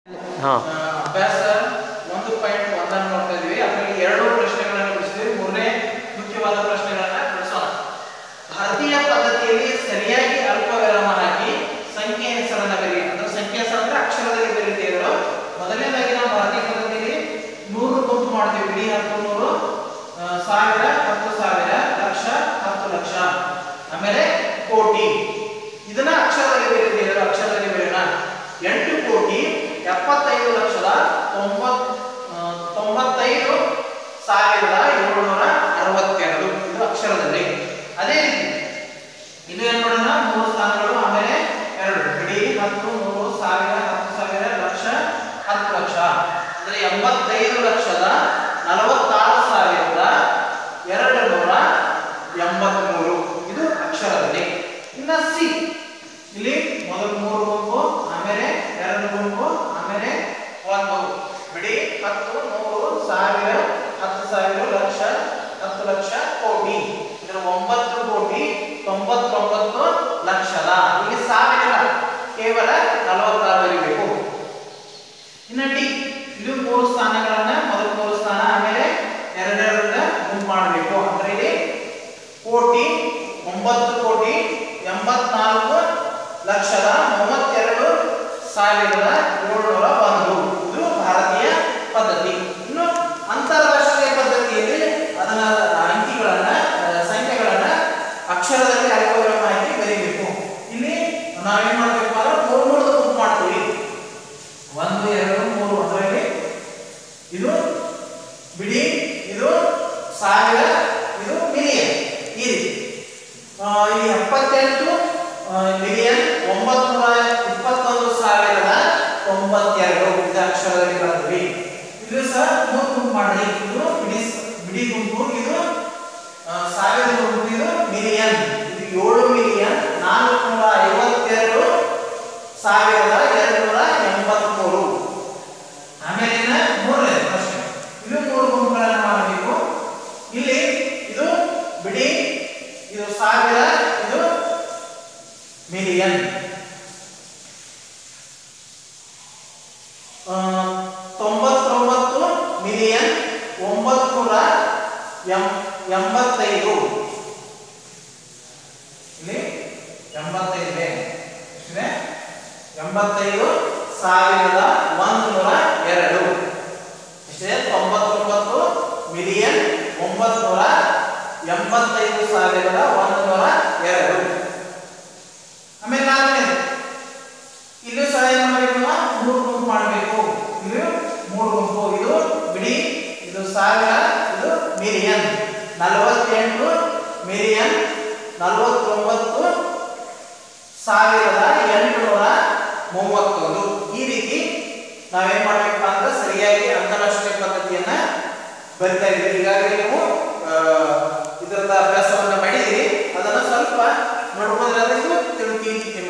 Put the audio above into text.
ಹಾಂ ಆ, ಅಭ್ಯಾಸ ಒಂದು ಪಾಯಿಂಟ್ ಒಂದನ್ನು ನೋಡ್ತಾ ಇದೀವಿ ಅದರಲ್ಲಿ ಎರಡು ಪ್ರಶ್ನೆಗಳನ್ನು ಬಿಡಿಸಿದ್ವಿ ಮೂರನೇ ಮುಖ್ಯವಾದ ಪ್ರಶ್ನೆಗಳನ್ನ ಬಿಡಿಸೋಣ ಭಾರತೀಯ ಪದ್ಧತಿಯಲ್ಲಿ ಸರಿಯಾಗಿ ಅಲ್ಪ ವಿರಾಮ ಹಾಕಿ ಸಂಖ್ಯೆ ಹೆಸರನ್ನ ಬರಿ ಅಂದ್ರೆ ಸಂಖ್ಯೆ ಹೆಸರು ಅಂದ್ರೆ ಅಕ್ಷರದಲ್ಲಿ ಬರೀತಿದ್ರು ಮೊದಲನೇದಾಗಿ ನಾವು ಭಾರತೀಯ ಪದ್ಧತಿಯಲ್ಲಿ ನೂರು ಗುಂಪು ಮಾಡ್ತೀವಿ ಬಿಡಿ ಹತ್ತು ನೂರು ಆ, ಸಾವಿರ ಹತ್ತು ಸಾವಿರ ಲಕ್ಷ ಹತ್ತು ಲಕ್ಷ ಆಮೇಲೆ ಕೋಟಿ ಇದನ್ನ ಅಕ್ಷರದಲ್ಲಿ ಬರೀತಿದ್ರು ಅಕ್ಷರದಲ್ಲಿ ಬರೆಯೋಣ ಎಂಟು ಕೋಟಿ ಎಪ್ಪತ್ತೈದು ಲಕ್ಷದ ತೊಂಬತ್ ಆ, ತೊಂಬತ್ತೈದು ಸಾವಿರದ ಏಳುನೂರ ಅರವತ್ತೆರಡು ಇದು ಅಕ್ಷರದಲ್ಲಿ ಅದೇ ರೀತಿ ಇದು ಏನ್ ಮಾಡೋಣ ಮೂರು ಸ್ಥಾನಗಳು ಆಮೇಲೆ ಎರಡು ಬಿಡಿ ಹತ್ತು ನೂರು ಸಾವಿರ ಹತ್ತು ಸಾವಿರ ಲಕ್ಷ ಹತ್ತು ಲಕ್ಷ ಅಂದ್ರೆ ಎಂಬತ್ತೈದು ಲಕ್ಷದ ನಲವತ್ತಾರು ಸಾವಿರದ ಎರಡು ನೂರ ಎಂಬತ್ಮೂರು ಇದು ಅಕ್ಷರದಲ್ಲಿ ಇನ್ನ ಸಿ ಇಲ್ಲಿ ಮೊದಲು ಮೂರು ಗುಂಪು ಆಮೇಲೆ ಎರಡು ಗುಂಪು ಆಮೇಲೆ ಒಂದು ಬಿಡಿ ಹತ್ತು ನೂರು ಸಾವಿರ ಹತ್ತು ಸಾವಿರ ಲಕ್ಷ ಹತ್ತು ಲಕ್ಷ ಕೋಟಿ ಇದರ ಒಂಬತ್ತು ಕೋಟಿ ತೊಂಬತ್ತೊಂಬತ್ತು ಲಕ್ಷದ ಇಲ್ಲಿ ಸಾವಿರ ಕೇವಲ ನಲವತ್ತಾರು ಬರೀಬೇಕು ಇನ್ನು ಡಿ ಇದು ಮೂರು ಸ್ಥಾನಗಳನ್ನ ಮೊದಲು ಮೂರು ಸ್ಥಾನ ಆಮೇಲೆ ಎರಡೆರಡನ್ನ ಗುಂಪು ಮಾಡಬೇಕು ಅಂದ್ರೆ ಇಲ್ಲಿ ಕೋಟಿ ಒಂಬತ್ತು ಕೋಟಿ ಎಂಬತ್ನಾಲ್ಕು ಲಕ್ಷದ ಮೂವತ್ತೆರಡು ಸಾವಿರದ ಏಳುನೂರ ಒಂದು ಇದು ಭಾರತೀಯ ಪದ್ಧತಿ ಇನ್ನು ಅಂತಾರಾಷ್ಟ್ರೀಯ ಪದ್ಧತಿಯಲ್ಲಿ ಅದನ್ನ ಅಂಕಿಗಳನ್ನ ಆ, ಸಂಖ್ಯೆಗಳನ್ನ ಅಕ್ಷರದಲ್ಲಿ ಅಲ್ಪವಿರಾಮ ಹಾಕಿ ಬರೀಬೇಕು ಇಲ್ಲಿ ನಾವೇನ್ ಮಾಡ್ಬೇಕು ಅಂದ್ರೆ ಮೂರು ಮೂರು ಗುಂಪು ಮಾಡ್ತೀವಿ ಒಂದು ಎರಡು ಮೂರು ಅದರಲ್ಲಿ ಇದು ಬಿಡಿ ಇದು ಸಾವಿರ ಇದು ಮಿಲಿಯನ್ ಈ ರೀತಿ ಆ, ಇಲ್ಲಿ ಎಪ್ಪತ್ತೆಂಟು ಮಿಲಿಯನ್ ಒಂಬತ್ತು ನೂರ ಇಪ್ಪತ್ತೊಂದು ಸಾವಿರದ ತೊಂಬತ್ತೆರಡು ಇದು ಅಕ್ಷರದಲ್ಲಿ ಬರ್ತವೆ ಇದು ಸಹ ಮೂರು ಗುಂಪು ಮಾಡಿ ಇದು ಬಿಡಿ ಸ- ಬಿಡಿ ಗುಂಪು ಇದು ಆ, ಸಾವಿರ ಗುಂಪು ಇದು ಮಿಲಿಯನ್ ಇದು ಏಳು ಮಿಲಿಯನ್ ನಾಲ್ಕು ನೂರ ಐವತ್ತೆರಡು ಸಾವಿರದ ಎರಡು ನೂರ ಎಂಬತ್ಮೂರು ಆಮೇಲಿನ ಮೂರನೇ ಪ್ರಶ್ನೆ ಇದು ಮೂರು ಗುಂಪುಗಳನ್ನು ಮಾಡಬೇಕು ಇಲ್ಲಿ ಇದು ಬಿಡಿ ಇದು ಸಾವಿರ ಇದು ಮಿಲಿಯನ್ ಆ, ತೊಂಬತ್ತೊಂಬತ್ತು ಮಿಲಿಯನ್ ಒಂಬತ್ತು ನೂರ ಎಂ ಎಂಬತ್ತೈದು ಇಲ್ಲಿ ಎಂಬತ್ತೈದು ಇದೆ ಎಷ್ಟಿದೆ ಎಂಬತ್ತೈದು ಸಾವಿರದ ಒಂದು ನೂರ ಎರಡು ಎಷ್ಟಿದೆ ತೊಂಬತ್ತೊಂಬತ್ತು ಮಿಲಿಯನ್ ಒಂಬತ್ತು ನೂರ ಎಂಬತ್ತೈದು ಸಾವಿರದ ಒಂದು ನೂರ ಎರಡು ಆಮೇಲೆ ನಾಲ್ಕನೇದು ಇಲ್ಲೂ ಸಹ ಏನ್ ಮಾಡಬೇಕು ನಾವು? ಮೂರು ಗುಂಪು ಮಾಡಬೇಕು ಇದು ಮೂರು ಗುಂಪು ಇದು ಬಿಡಿ ಇದು ಸಾವಿರ ಇದು ಮಿಲಿಯನ್ ನಲವತ್ತೆಂಟು ಮಿಲಿಯನ್ ನಲವತ್ತೊಂಬತ್ತು ಸಾವಿರದ ಎಂಟುನೂರ ಮೂವತ್ತೊಂದು ಈ ರೀತಿ ನಾವೇನ್ ಮಾಡ್ಬೇಕಪ್ಪ ಅಂದ್ರೆ ಸರಿಯಾಗಿ ಅಂತಾರಾಷ್ಟ್ರೀಯ ಪದ್ಧತಿಯನ್ನ ಬರಿತಾ ಇದ್ದೀವಿ ಈಗಾಗಲೇ ನೀವು ಆ, ಇದರದ ಅಭ್ಯಾಸವನ್ನ ಮಾಡಿದಿರಿ ಅದನ್ನ ಸ್ವಲ್ಪ ನೋಡ್ಕೊಂಡ್ರೆ ಅದು ಇದು ತಿಳ್ಕಿ